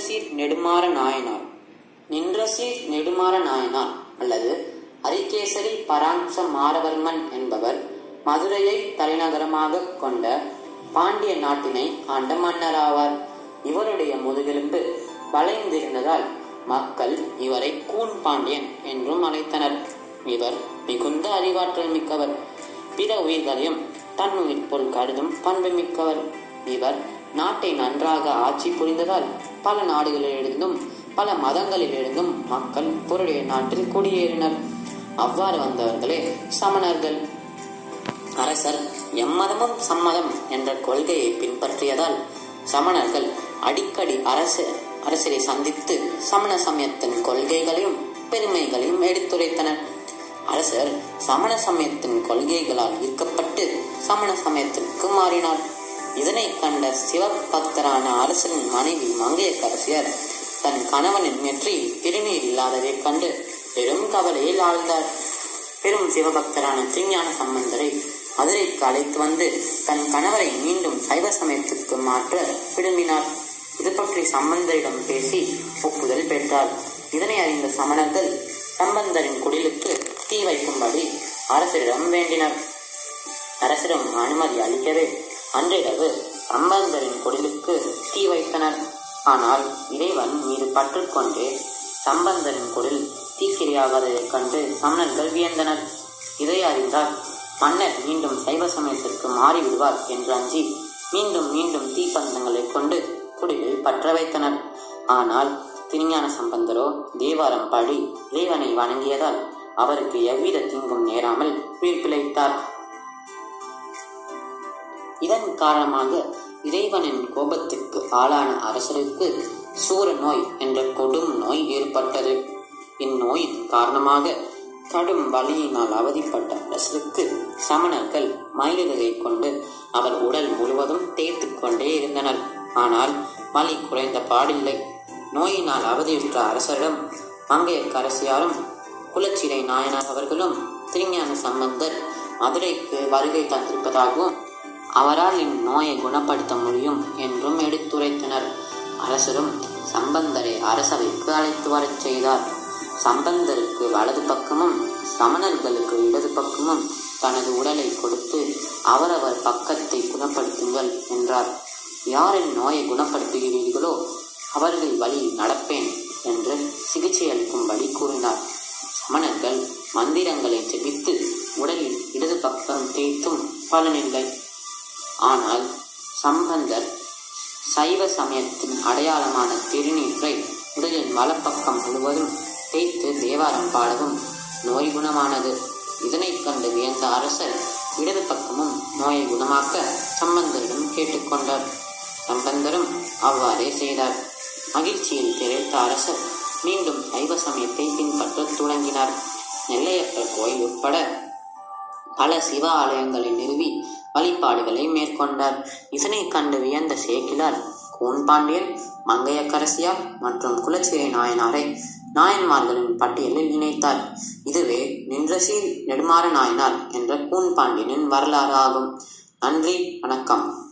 நின்றசீர் நெடுமாற நாயனார் நின்றசீர் நெடுமாற நாயனார் அல்லது அரிகேசரி பராங்ச மாரவர்மன் என்பவர் மதுரையை தலைநகரமாக கொண்ட பாண்டிய நாட்டினை ஆண்ட மன்னராவார் இவருடைய முதுகெலும்பு வளைந்திருந்ததால் மக்கள் இவரை கூன் பாண்டியன் என்றும் அழைத்தனர் இவர் மிகுந்த அறிவாற்றல் மிக்கவர் பிற உயிர்களையும் தன் உயிர் போல் கருதும் பண்பு மிக்கவர் இவர் நாட்டை நன்றாக ஆட்சி புரிந்ததால் பல நாடுகளிலிருந்தும் பல மதங்களிலிருந்தும் மக்கள் இவருடைய நாட்டில் குடியேறினர் அவ்வாறு வந்தவர்களே சமணர்கள் அரசர் எம்மதமும் சம்மதம் என்ற கொள்கையை பின்பற்றியதால் சமணர்கள் அடிக்கடி அரசு அரசரை சந்தித்து சமண சமயத்தின் கொள்கைகளையும் பெருமைகளையும் எடுத்துரைத்தனர் அரசர் சமண சமயத்தின் கொள்கைகளால் ஈர்க்கப்பட்டு சமண சமயத்திற்கு மாறினார் இதனை கண்ட சிவபக்தரான அரசரின் மனைவி மங்கையக்கரசியர் தன் கணவனின் நெற்றியில் திருநீர் இல்லாததைக் கண்டு பெரும் கவலையில் ஆழ்ந்தார் பெரும் சிவபக்தரான திருஞான சம்பந்தரை மதுரைக்கு அழைத்து வந்து தன் கணவரை மீண்டும் சைவ சமயத்துக்கு மாற்ற விரும்பினார் இது பற்றி சம்பந்தரிடம் பேசி ஒப்புதல் பெற்றார் இதனை அறிந்த சமணர்கள் சம்பந்தரின் குடிலுக்கு தீ வைக்கும்படி அரசரிடம் வேண்டினர் அரசரும் அனுமதி அளிக்கவே அன்றிரவு சம்பந்தரின் குடிலுக்கு தீ வைத்தனர் ஆனால் இறைவன் மீது பற்றுக்கொண்டே சம்பந்தரின் குடில் தீக்கிரையாகாததைக் கண்டு சமணர்கள் வியந்தனர் இதை அறிந்தால் மன்னர் மீண்டும் சைவ சமயத்திற்கு மாறிவிடுவார் என்று அஞ்சி மீண்டும் மீண்டும் தீப்பந்தங்களை கொண்டு குடிலில் பற்ற வைத்தனர் ஆனால் திருஞான சம்பந்தரோ தேவாரம் பாடி இறைவனை வணங்கியதால் அவருக்கு எவ்வித தீங்கும் நேராமல் உயிர் பிழைத்தார் இதன் காரணமாக இறைவனின் கோபத்திற்கு ஆளான அரசருக்கு சூர நோய் என்ற கொடும் நோய் ஏற்பட்டது இந்நோயின் காரணமாக கடும் வலியினால் அவதிப்பட்ட அரசருக்கு சமணர்கள் மயிலிறகை கொண்டு அவர் உடல் முழுவதும் தேய்த்து கொண்டே இருந்தனர் ஆனால் வலி குறைந்த பாடில்லை நோயினால் அவதியுற்ற அரசரிடம் மங்கையர்க்கரசியாரும் குலச்சிறை நாயனார் அவர்களும் திருஞான சம்பந்தர் மதுரைக்கு வருகை தந்திருப்பதாகவும் அவரால் இந்நோயை குணப்படுத்த முடியும் என்றும் எடுத்துரைத்தனர் அரசரும் சம்பந்தரை அரசவைக்கு அழைத்து வரச் செய்தார் சம்பந்தருக்கு வலது பக்கமும் சமணர்களுக்கு இடது பக்கமும் தனது உடலை கொடுத்து அவரவர் பக்கத்தை குணப்படுத்துங்கள் என்றார் யாரின் நோயை குணப்படுத்துகிறீர்களோ அவர்கள் வழி நடப்பேன் என்று சிகிச்சை அளிக்கும்படி கூறினார் சமணர்கள் மந்திரங்களை ஜெபித்து உடலில் இடது பக்கம் தேய்த்தும் பலனில்லை ஆனால் சம்பந்தர் சைவ சமயத்தின் அடையாளமான திருநீற்றை உடலின் வலப்பக்கம் முழுவதும் தேய்த்து தேவாரம் பாடவும் நோய் குணமானது இதனைக் கண்டு வியந்த அரசர் இடது பக்கமும் நோயை குணமாக்க சம்பந்தரிடம் கேட்டுக்கொண்டார் சம்பந்தரும் அவ்வாறே செய்தார் மகிழ்ச்சியில் திளைத்த அரசர் மீண்டும் சைவ சமயத்தை பின்பற்றத் தொடங்கினார் நெல்லையப்பர் கோயில் உட்பட பல சிவ ஆலயங்களை நிறுவி வழிபாடுகளை மேற்கொண்டார் இதனை கண்டு வியந்த சேக்கிலார் கூன்பாண்டியன் மங்கையக்கரசியார் மற்றும் குலச்சிறை நாயனாரை நாயன்மார்களின் பட்டியலில் இணைத்தார் இதுவே நின்றசீர் நெடுமாற நாயனார் என்ற கூன்பாண்டியனின் வரலாறு ஆகும் நன்றி வணக்கம்